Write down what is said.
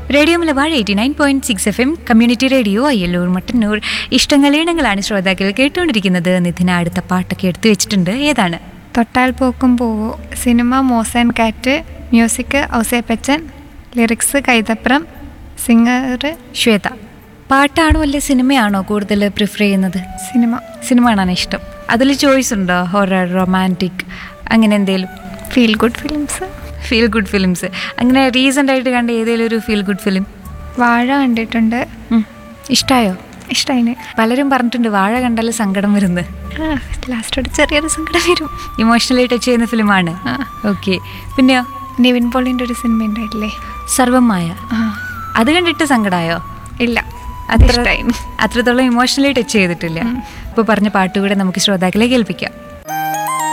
Radio Malabar eighty nine point six F M community radio Ayyallur Mattannur ഇഷ്ടങ്ങൾ ഈണങ്ങളാണ് ശ്രോതാക്കൾ കേട്ടുകൊണ്ടിരിക്കുന്നത് നിധിന അടുത്ത പാട്ടൊക്കെ എടുത്തു വെച്ചിട്ടുണ്ട് ഏതാണ് തൊട്ടാൽ പോക്കും പോവോ cinema Moz and Cat music Ouseppachan lyrics Kaithapram singer Shweta പാട്ടാണോ അല്ലെ സിനിമയാണോ കൂടുതൽ പ്രിഫർ ചെയ്യുന്നത് സിനിമ സിനിമ കാണാൻ ഇഷ്ടം അതിൽ ചോയ്സ് ഉണ്ടോ ഹൊറർ റൊമാൻറ്റിക് അങ്ങനെ എന്തെങ്കിലും feel good films feel good films അങ്ങനെ റീസെൻ്റ് ആയിട്ട് കണ്ട ഏതെങ്കിലും ഒരു ഫീൽ ഗുഡ് ഫിലിം വാഴ കണ്ടിട്ടുണ്ട് ഇഷ്ടമായോ ഇഷ്ടമായിന് പലരും പറഞ്ഞിട്ടുണ്ട് വാഴ കണ്ടാൽ സങ്കടം വരുന്നത് ലാസ്റ്റ് ഒരു ചെറിയൊരു സങ്കടം വരും ഇമോഷണലി ടച്ച് ചെയ്യുന്ന ഫിലിമാണ് ആ. ഓക്കെ പിന്നെയോ നിവിൻ പോളിൻ്റെ ഒരു സിനിമ ഉണ്ടായില്ലേ സർവമായ ആ അത് കണ്ടിട്ട് സങ്കടമായോ ഇല്ല അത്ര ഇഷ്ടമായി അത്രത്തോളം ഇമോഷണലി ടച്ച് ചെയ്തിട്ടില്ല ഇപ്പോൾ പറഞ്ഞ പാട്ടുകൂടെ നമുക്ക് ശ്രോതാക്കളെ കേൾപ്പിക്കാം